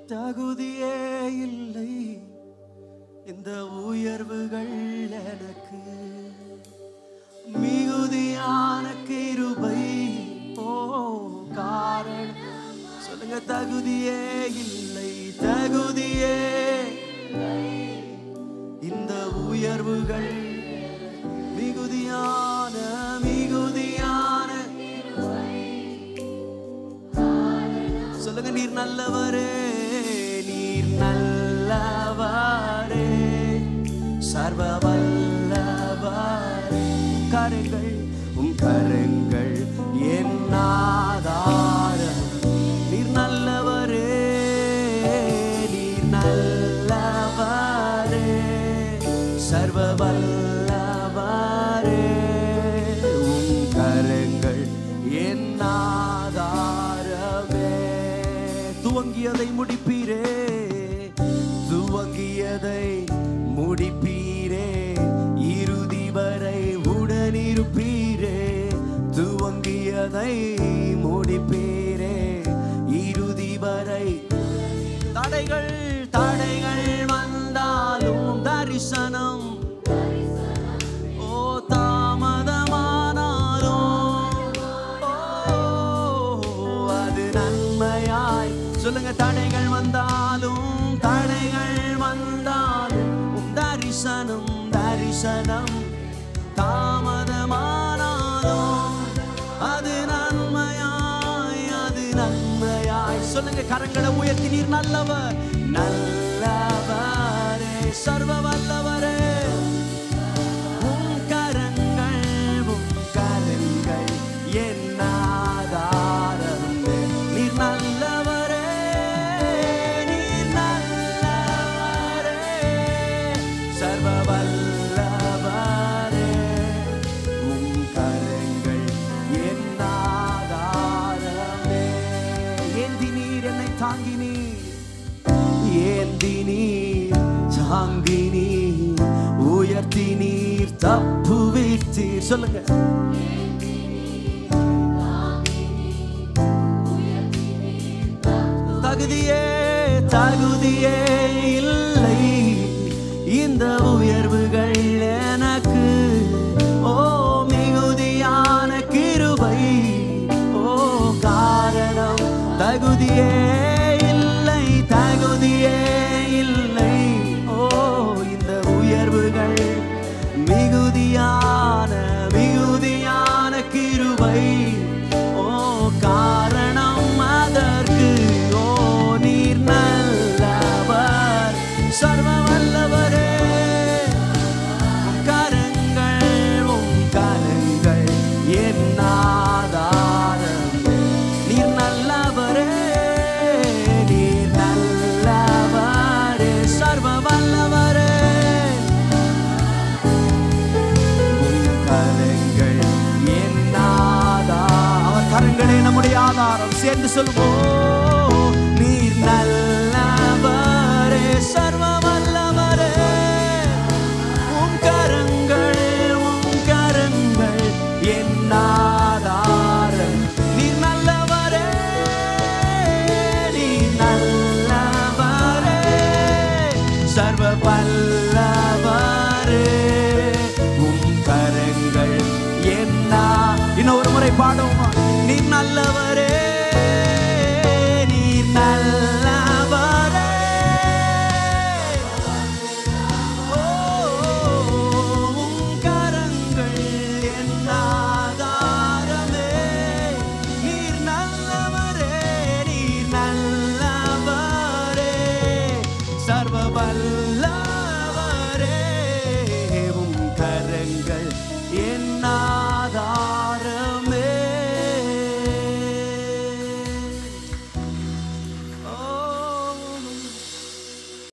தகுதியே இல்லை இந்த உயர்வுகள் எனக்கு மிகுதியான கிருபை ஓ காரணம் சொல்லுங்க தகுதியே இல்லை தகுதியே இந்த உயர்வுகள் மிகுதியான மிகுதியான சொல்லுங்க நீர் நல்லவரே நீர் நல்லவரே சர்வ வல்லவரே கரங்கள் உம் கரங்கள் என் ஆதாரம் நீர் நல்லவரே நீர் நல்லவரே சர்வ வல்லவரே உம் கரங்கள் என் ஆதாரமே துவங்கியதை முடிப்பீரே துவங்கியதை முடிப்பீரே இறுதி வரை உடனிருப்பீரே துவங்கியதை முடிப்பீரே இறுதி வரை தடைகள் தடைகள் வந்தாலும் தரிசனம் ஓ தாமதமானாலும் ஓ, அது நன்மையாய் சொல்லுங்க தடைகள் வந்தாலும் தடைகள் வந்தாலும் உம் தரிசனம் தரிசனம் தாமதமானாலும் அது நன்மையாய் அது நன்மையாய் சொல்லுங்க கரங்களை உயர்த்தி நீர் நல்லவர் நல்லவரே சர்வ வல்லவரே உம் கரங்கள் உம் கரங்கள் என் ஆதாரமே. நீர் நல்லவரே நீர் நல்லவரே சர்வ வல்லவரே உம் கரங்கள் என் ஆதாரமே. ஏந்தி நீர் என்னை தாங்கி நீர் ஏந்தி நீர் தாங்கி நீர் உயர்த்தி நீர் தப்பு வைத்தீர் சொல்லுங்க தகுதியே தகுதியே இல்லை இந்த உயர்வுகள் எனக்கு ஓ மிகுதியான கிருபை ஓ காரணம் தகுதியே இல்லை தகுதியே இல்லை ஓ இந்த உயர்வுகள் மிகுதியான மிகுதியான கிருபை ஓ காரணம் அதற்கு ஓ நீர் நல்லவர் சர்வ வல்லவரே உம் கரங்கள் உம் கரங்கள் என் ஆதாரமே. நீர் நல்லவரே நீர் நல்லவரே சர்வ வல்லவரே உம் கரங்கள் என் ஆதாரம். அவர் கரங்களே நம்முடைய ஆதாரம் சேர்ந்து சொல்வோம் நீர் நல்லவரே சர்வ வல்லவரே உம் கரங்கள் உம் கரங்கள் என் ஆதாரம் நீர் நல்லவரே நீர் நல்லவரே சர்வ வல்லவரே உம் கரங்கள் என்ன இன்னொரு முறை பாடுவோமா நீ நல்லவரே